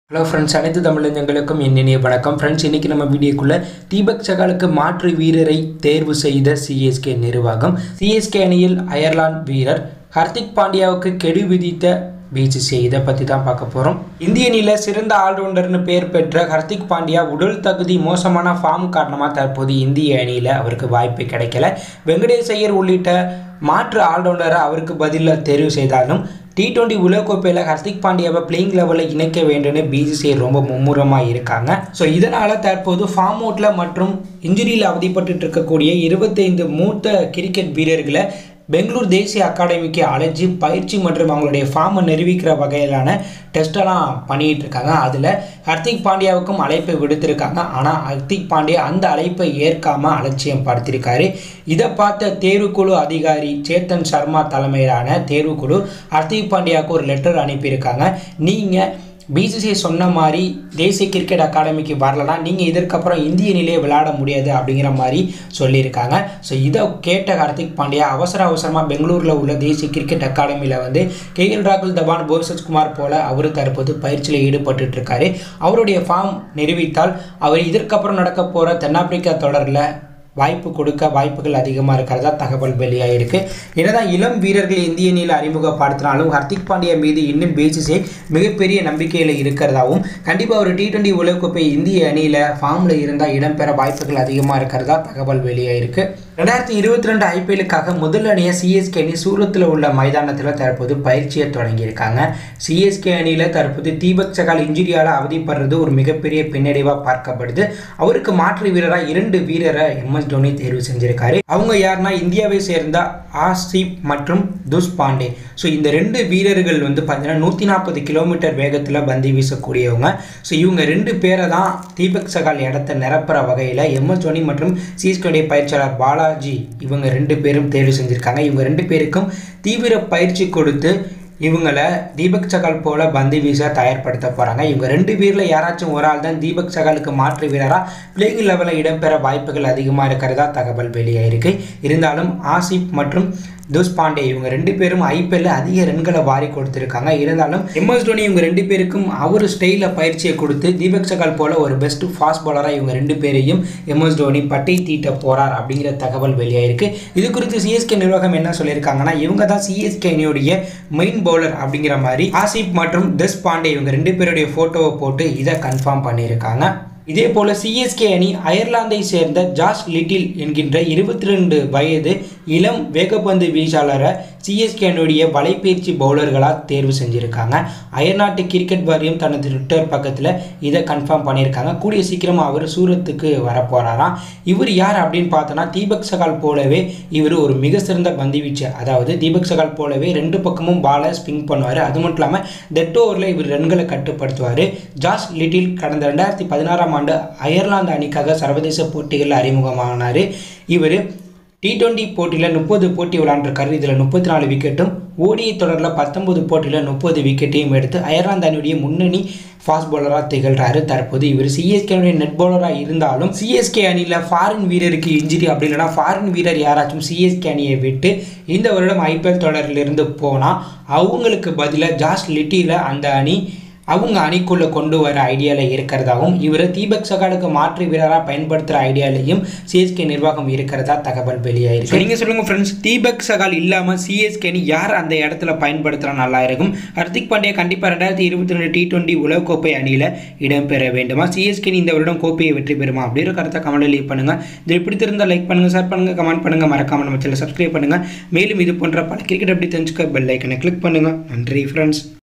hello friends அனைத்து தமிழஞ்சங்களுக்கும் என் இனிய வணக்கம் ஃப்ரெண்ட்ஸ் இன்றைக்கி நம்ம வீடியோக்குள்ளே தீபக் சகாலுக்கு மாற்று வீரரை தேர்வு செய்த சிஎஸ்கே நிர்வாகம் சிஎஸ்கே அணியில் அயர்லாந்து வீரர் ஹர்திக் பாண்டியாவுக்கு கெடு விதித்த பிசிசிஐ இதை பற்றி தான் பார்க்க போகிறோம் இந்திய அணியில் சிறந்த ஆல்ரவுண்டர்னு பேர் பெற்ற ஹர்திக் பாண்டியா உடல் தகுதி மோசமான ஃபார்ம் காரணமாக தற்போது இந்திய அணியில் அவருக்கு வாய்ப்பு கிடைக்கல வெங்கடேஷ் ஐயர் உள்ளிட்ட மாற்று ஆல்ரவுண்டரை அவருக்கு பதிலாக தேர்வு செய்தாலும் டி டுவெண்ட்டி உலகக்கோப்பையில் ஹர்திக் பாண்டியாவை பிளேயிங் லெவலில் இணைக்க வேண்டும்னு பிசிசிஐ ரொம்ப மும்முரமாக இருக்காங்க ஸோ இதனால் தற்போது ஃபார்ம் அவுட்டில் மற்றும் இன்ஜுரியில் அவதிப்பட்டு இருக்கக்கூடிய இருபத்தைந்து மூத்த கிரிக்கெட் வீரர்களை பெங்களூர் தேசிய அகாடமிக்கு அழைச்சி பயிற்சி மற்றும் அவங்களுடைய ஃபார்மை நிரூபிக்கிற வகையிலான டெஸ்ட்டெல்லாம் பண்ணிகிட்டு இருக்காங்க அதில் ஹர்திக் பாண்டியாவுக்கும் அழைப்பை விடுத்திருக்காங்க ஆனால் ஹர்திக் பாண்டியா அந்த அழைப்பை ஏற்காமல் அலட்சியம் படுத்திருக்காரு இதை பார்த்த தேர்வுக்குழு அதிகாரி சேத்தன் சர்மா தலைமையிலான தேர்வுக்குழு ஹர்திக் பாண்டியாவுக்கு ஒரு லெட்டர் அனுப்பியிருக்காங்க நீங்கள் பிசிசிஐ சொன்ன மாதிரி தேசிய கிரிக்கெட் அகாடமிக்கு வரலனா நீங்கள் இதற்கப்புறம் இந்திய நிலையை விளையாட முடியாது அப்படிங்கிற மாதிரி சொல்லியிருக்காங்க ஸோ இதை கேட்ட ஹர்திக் பாண்டியா அவசர அவசரமாக பெங்களூரில் உள்ள தேசிய கிரிக்கெட் அகாடமியில் வந்து கே எல் ராகுல் தவான் போர்சஸ் குமார் போல அவர் தற்போது பயிற்சியில் ஈடுபட்டு இருக்காரு அவருடைய ஃபார்ம் நிரூபித்தால் அவர் இதற்கப்புறம் நடக்க போகிற தென்னாப்பிரிக்கா தொடரில் வாய்ப்பு கொடுக்க வாய்ப்புகள் அதிகமாக இருக்கிறதா தகவல் வெளியாகிருக்கு என்னதான் இளம் வீரர்கள் இந்திய அணியில் அறிமுகப்படுத்தினாலும் ஹர்திக் பாண்டியா மீது இன்னும் பிசிசிஐ மிகப்பெரிய நம்பிக்கையில் இருக்கிறதாவும் கண்டிப்பாக ஒரு டி டுவெண்ட்டி உலகக்கோப்பை இந்திய அணியில் ஃபார்மில் இருந்தால் இடம்பெற வாய்ப்புகள் அதிகமாக இருக்கிறதா தகவல் வெளியாகிருக்கு ரெண்டாயிரத்தி இருபத்தி ரெண்டு ஐபிஎலுக்காக முதல் அணியாக சிஎஸ்கே அணி சூரத்தில் உள்ள மைதானத்தில் தற்போது பயிற்சியை தொடங்கியிருக்காங்க சிஎஸ்கே அணியில் தற்போது தீபக் சகால் இன்ஜுரியால் அவதிப்படுறது ஒரு மிகப்பெரிய பின்னடைவாக பார்க்கப்படுது அவருக்கு மாற்று வீரராக இரண்டு வீரரை எம்எஸ் தோனி தேர்வு செஞ்சிருக்காரு அவங்க யாருன்னா இந்தியாவை சேர்ந்த ஆசிப் மற்றும் துஷ் பாண்டே ஸோ இந்த ரெண்டு வீரர்கள் வந்து பார்த்தீங்கன்னா நூற்றி நாற்பது கிலோமீட்டர் வேகத்தில் பந்தி வீசக்கூடியவங்க ஸோ இவங்க ரெண்டு பேரை தான் தீபக் சகால் இடத்த நிரப்புற வகையில் எம்எஸ் தோனி மற்றும் சிஎஸ்கே பயிற்சியாளர் பாலாஜி இவங்க ரெண்டு பேரும் தேர்வு செஞ்சுருக்காங்க இவங்க ரெண்டு பேருக்கும் தீவிர பயிற்சி கொடுத்து இவங்களை தீபக் சகால் போல பந்து வீச தயார்படுத்த போகிறாங்க இவங்க ரெண்டு பேரில் யாராச்சும் ஒரு ஆள் தான் தீபக் சகாலுக்கு மாற்று வீரராக பிளேயிங் லெவலில் இடம்பெற வாய்ப்புகள் அதிகமாக இருக்கிறதா தகவல் வெளியாயிருக்கு இருந்தாலும் ஆசிப் மற்றும் துஷ் பாண்டே இவங்க ரெண்டு பேரும் ஐபிஎல்ல அதிக ரன்களை வாரி கொடுத்துருக்காங்க இருந்தாலும் எம்எஸ் தோனி இவங்க ரெண்டு பேருக்கும் அவர் ஸ்டைலில் பயிற்சியை கொடுத்து தீபக் சகால் போல ஒரு பெஸ்ட் ஃபாஸ்ட் பாலராக இவங்க ரெண்டு பேரையும் எம்எஸ் தோனி பட்டை தீட்ட போறார் அப்படிங்கிற தகவல் வெளியாயிருக்கு இது குறித்து சிஎஸ்கே நிர்வாகம் என்ன சொல்லியிருக்காங்கன்னா இவங்க தான் சிஎஸ்கே அணியுடைய மெயின் பவுலர் அப்படிங்கிற மாதிரி ஆசிப் மற்றும் தஸ் பாண்டே இவங்க ரெண்டு பேருடைய ஃபோட்டோவை போட்டு இதை கன்ஃபார்ம் பண்ணியிருக்காங்க இதே போல சிஎஸ்கே அணி அயர்லாந்தை சேர்ந்த ஜாஸ் லிட்டில் என்கின்ற இருபத்தி ரெண்டு வயது இளம் வேகப்பந்து வீச்சாளரை சிஎஸ்கே அணியுடைய வலைப்பயிற்சி பவுலர்களாக தேர்வு செஞ்சுருக்காங்க அயர்நாட்டு கிரிக்கெட் வாரியம் தனது ட்விட்டர் பக்கத்தில் இதை கன்ஃபார்ம் பண்ணியிருக்காங்க கூடிய சீக்கிரம் அவர் சூரத்துக்கு வரப்போகிறாராம் இவர் யார் அப்படின்னு பார்த்தோன்னா தீபக் சகால் போலவே இவர் ஒரு மிக சிறந்த பந்து வீச்சு அதாவது தீபக் சகால் போலவே ரெண்டு பக்கமும் பாலை ஸ்பிங் பண்ணுவார் அது மட்டும் இல்லாமல் டெட் ஓவரில் இவர் ரன்களை கட்டுப்படுத்துவார் ஜாஸ் லிட்டில் கடந்த ரெண்டாயிரத்தி பதினாறாம் ஆண்டு அயர்லாந்து அணிக்காக சர்வதேச போட்டிகளில் அறிமுகமானார் இவர் டி டுவெண்ட்டி போட்டியில் முப்பது போட்டி விளையாண்டுருக்காரு இதில் முப்பத்தி நாலு விக்கெட்டும் ஓடிஐ தொடரில் பத்தொன்பது போட்டியில் முப்பது விக்கெட்டையும் எடுத்து அயர்லாந்து அணியுடைய முன்னணி ஃபாஸ்ட் பவுலராக திகழ்கிறாரு தற்போது இவர் சிஎஸ்கேனுடைய நெட் பவுலராக இருந்தாலும் சிஎஸ்கே அணியில் ஃபாரின் வீரருக்கு இன்ஜுரி அப்படி இல்லைனா ஃபாரின் வீரர் யாராச்சும் சிஎஸ்கே அணியை விட்டு இந்த வருடம் ஐபிஎல் தொடரிலிருந்து போனால் அவங்களுக்கு பதிலாக ஜாஸ் லிட்டியில் அந்த அணி அவங்க அணிக்குள்ளே கொண்டு வர ஐடியாவில் இருக்கிறதாகவும் இவர் தீபக் சகாலுக்கு மாற்று வீரராக பயன்படுத்துகிற ஐடியாலையும் சிஎஸ்கே நிர்வாகம் இருக்கிறதா தகவல் வெளியாயிருக்கு நீங்கள் சொல்லுங்கள் ஃப்ரெண்ட்ஸ் தீபக் சகால் இல்லாமல் சிஎஸ்கே அணி யார் அந்த இடத்துல பயன்படுத்தினா நல்லா இருக்கும் ஹர்திக் பாண்டியா கண்டிப்பாக ரெண்டாயிரத்தி இருபத்தி ரெண்டு டி டுவெண்ட்டி உலகக்கோப்பை அணியில் இடம்பெற வேண்டுமா சிஎஸ்கே அணி இந்த வருடம் கோப்பையை வெற்றி பெறுமா அப்படிங்கிற கருத்தை கமெண்ட் லீவ் பண்ணுங்கள் இது பிடித்திருந்தால் லைக் பண்ணுங்கள் ஷேர் பண்ணுங்கள் கமெண்ட் பண்ணுங்கள் மறக்காமல் நம்ம சேனல் சப்ஸ்கிரைப் பண்ணுங்கள் மேலும் இது போன்ற பல கிரிக்கெட் அப்படி தெரிஞ்சுக்க பெல் ஐக்கனை கிளிக் பண்ணுங்கள் நன்றி ஃப்ரெண்ட்ஸ்